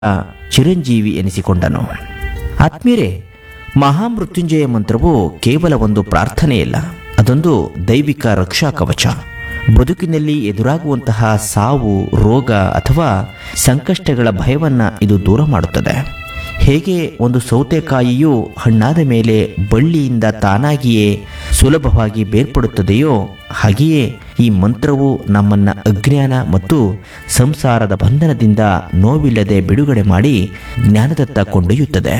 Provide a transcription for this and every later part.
ಚಿರಂಜೀವಿ ಎನಿಸಿಕೊಂಡನು ಆತ್ಮೀಯರೇ ಮಹಾಮೃತ್ಯುಂಜಯ ಮಂತ್ರವು ಕೇವಲ ಒಂದು ಪ್ರಾರ್ಥನೆಯಲ್ಲ ಅದೊಂದು ದೈವಿಕ ರಕ್ಷಾ ಕವಚ ಬದುಕಿನಲ್ಲಿ ಎದುರಾಗುವಂತಹ ಸಾವು ರೋಗ ಅಥವಾ ಸಂಕಷ್ಟಗಳ ಭಯವನ್ನ ಇದು ದೂರ ಮಾಡುತ್ತದೆ ಹೇಗೆ ಒಂದು ಸೌತೆಕಾಯಿಯು ಹಣ್ಣಾದ ಮೇಲೆ ಬಳ್ಳಿಯಿಂದ ತಾನಾಗಿಯೇ ಸುಲಭವಾಗಿ ಬೇರ್ಪಡುತ್ತದೆಯೋ ಹಾಗೆಯೇ ಈ ಮಂತ್ರವು ನಮ್ಮನ್ನ ಅಜ್ಞಾನ ಮತ್ತು ಸಂಸಾರದ ಬಂಧನದಿಂದ ನೋವಿಲ್ಲದೆ ಬಿಡುಗಡೆ ಮಾಡಿ ಜ್ಞಾನದತ್ತ ಕೊಂಡೊಯ್ಯುತ್ತದೆ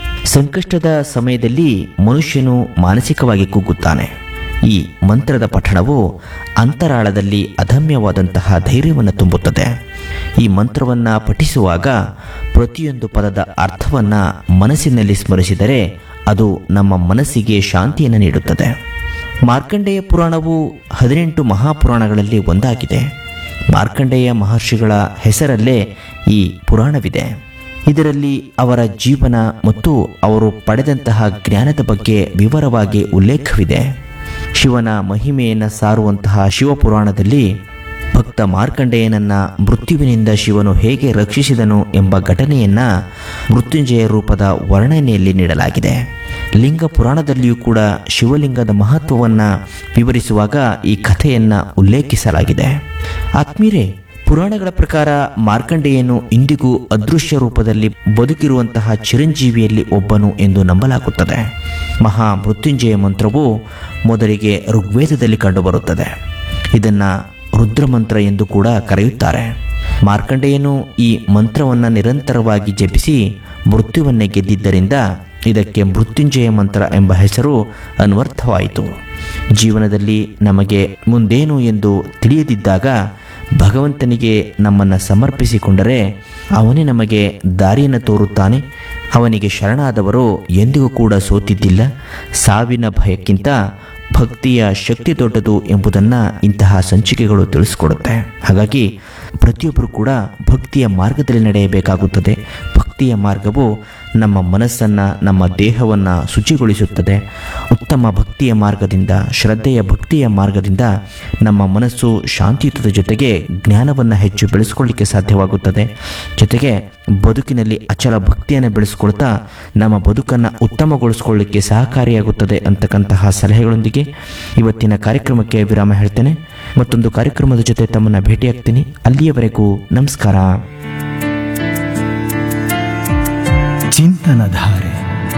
ಸಂಕಷ್ಟದ ಸಮಯದಲ್ಲಿ ಮನುಷ್ಯನು ಮಾನಸಿಕವಾಗಿ ಕುಗ್ಗುತ್ತಾನೆ ಈ ಮಂತ್ರದ ಪಠಣವು ಅಂತರಾಳದಲ್ಲಿ ಅದಮ್ಯವಾದಂತಹ ಧೈರ್ಯವನ್ನು ತುಂಬುತ್ತದೆ ಈ ಮಂತ್ರವನ್ನು ಪಠಿಸುವಾಗ ಪ್ರತಿಯೊಂದು ಪದದ ಅರ್ಥವನ್ನು ಮನಸ್ಸಿನಲ್ಲಿ ಸ್ಮರಿಸಿದರೆ ಅದು ನಮ್ಮ ಮನಸ್ಸಿಗೆ ಶಾಂತಿಯನ್ನು ನೀಡುತ್ತದೆ ಮಾರ್ಕಂಡೇಯ ಪುರಾಣವು ಹದಿನೆಂಟು ಮಹಾಪುರಾಣಗಳಲ್ಲಿ ಒಂದಾಗಿದೆ ಮಾರ್ಕಂಡೇಯ ಮಹರ್ಷಿಗಳ ಹೆಸರಲ್ಲೇ ಈ ಪುರಾಣವಿದೆ ಇದರಲ್ಲಿ ಅವರ ಜೀವನ ಮತ್ತು ಅವರು ಪಡೆದಂತಹ ಜ್ಞಾನದ ಬಗ್ಗೆ ವಿವರವಾಗಿ ಉಲ್ಲೇಖವಿದೆ ಶಿವನ ಮಹಿಮೆಯನ್ನು ಸಾರುವಂತಹ ಶಿವಪುರಾಣದಲ್ಲಿ ಭಕ್ತ ಮಾರ್ಕಂಡೇಯನನ್ನ ಮೃತ್ಯುವಿನಿಂದ ಶಿವನು ಹೇಗೆ ರಕ್ಷಿಸಿದನು ಎಂಬ ಘಟನೆಯನ್ನ ಮೃತ್ಯುಂಜಯ ರೂಪದ ವರ್ಣನೆಯಲ್ಲಿ ನೀಡಲಾಗಿದೆ ಲಿಂಗ ಪುರಾಣದಲ್ಲಿಯೂ ಕೂಡ ಶಿವಲಿಂಗದ ಮಹತ್ವವನ್ನು ವಿವರಿಸುವಾಗ ಈ ಕಥೆಯನ್ನ ಉಲ್ಲೇಖಿಸಲಾಗಿದೆ ಆತ್ಮೀಯರೇ ಪುರಾಣಗಳ ಪ್ರಕಾರ ಮಾರ್ಕಂಡೇಯನು ಇಂದಿಗೂ ಅದೃಶ್ಯ ರೂಪದಲ್ಲಿ ಬದುಕಿರುವಂತಹ ಚಿರಂಜೀವಿಯಲ್ಲಿ ಒಬ್ಬನು ಎಂದು ನಂಬಲಾಗುತ್ತದೆ ಮಹಾ ಮೃತ್ಯುಂಜಯ ಮಂತ್ರವು ಮೊದಲಿಗೆ ಋಗ್ವೇದದಲ್ಲಿ ಕಂಡುಬರುತ್ತದೆ ಇದನ್ನ ರುದ್ರಮಂತ್ರ ಎಂದು ಕೂಡ ಕರೆಯುತ್ತಾರೆ ಮಾರ್ಕಂಡೇಯನು ಈ ಮಂತ್ರವನ್ನು ನಿರಂತರವಾಗಿ ಜಪಿಸಿ ಮೃತ್ಯುವನ್ನೇ ಗೆದ್ದಿದ್ದರಿಂದ ಇದಕ್ಕೆ ಮೃತ್ಯುಂಜಯ ಮಂತ್ರ ಎಂಬ ಹೆಸರು ಅನ್ವರ್ಥವಾಯಿತು ಜೀವನದಲ್ಲಿ ನಮಗೆ ಮುಂದೇನು ಎಂದು ತಿಳಿಯದಿದ್ದಾಗ ಭಗವಂತನಿಗೆ ನಮ್ಮನ್ನು ಸಮರ್ಪಿಸಿಕೊಂಡರೆ ಅವನೇ ನಮಗೆ ದಾರಿಯನ್ನು ತೋರುತ್ತಾನೆ ಅವನಿಗೆ ಶರಣಾದವರು ಎಂದಿಗೂ ಕೂಡ ಸೋತಿದ್ದಿಲ್ಲ ಸಾವಿನ ಭಯಕ್ಕಿಂತ ಭಕ್ತಿಯ ಶಕ್ತಿ ದೊಡ್ಡದು ಎಂಬುದನ್ನು ಇಂತಹ ಸಂಚಿಕೆಗಳು ತಿಳಿಸ್ಕೊಡುತ್ತೆ ಹಾಗಾಗಿ ಪ್ರತಿಯೊಬ್ಬರು ಕೂಡ ಭಕ್ತಿಯ ಮಾರ್ಗದಲ್ಲಿ ನಡೆಯಬೇಕಾಗುತ್ತದೆ ಭಕ್ತಿಯ ಮಾರ್ಗವು ನಮ್ಮ ಮನಸ್ಸನ್ನು ನಮ್ಮ ದೇಹವನ್ನು ಶುಚಿಗೊಳಿಸುತ್ತದೆ ಉತ್ತಮ ಭಕ್ತಿಯ ಮಾರ್ಗದಿಂದ ಶ್ರದ್ಧೆಯ ಭಕ್ತಿಯ ಮಾರ್ಗದಿಂದ ನಮ್ಮ ಮನಸ್ಸು ಶಾಂತಿಯುತದ ಜೊತೆಗೆ ಜ್ಞಾನವನ್ನು ಹೆಚ್ಚು ಬೆಳೆಸ್ಕೊಳ್ಳಿಕ್ಕೆ ಸಾಧ್ಯವಾಗುತ್ತದೆ ಜೊತೆಗೆ ಬದುಕಿನಲ್ಲಿ ಅಚಲ ಭಕ್ತಿಯನ್ನು ಬೆಳೆಸ್ಕೊಳ್ತಾ ನಮ್ಮ ಬದುಕನ್ನು ಉತ್ತಮಗೊಳಿಸ್ಕೊಳ್ಳಿಕ್ಕೆ ಸಹಕಾರಿಯಾಗುತ್ತದೆ ಅಂತಕ್ಕಂತಹ ಸಲಹೆಗಳೊಂದಿಗೆ ಇವತ್ತಿನ ಕಾರ್ಯಕ್ರಮಕ್ಕೆ ವಿರಾಮ ಹೇಳ್ತೇನೆ ಮತ್ತೊಂದು ಕಾರ್ಯಕ್ರಮದ ಜೊತೆ ತಮ್ಮನ್ನು ಭೇಟಿಯಾಗ್ತೀನಿ ಅಲ್ಲಿಯವರೆಗೂ ನಮಸ್ಕಾರ ಚಿಂತನಧಾರೆ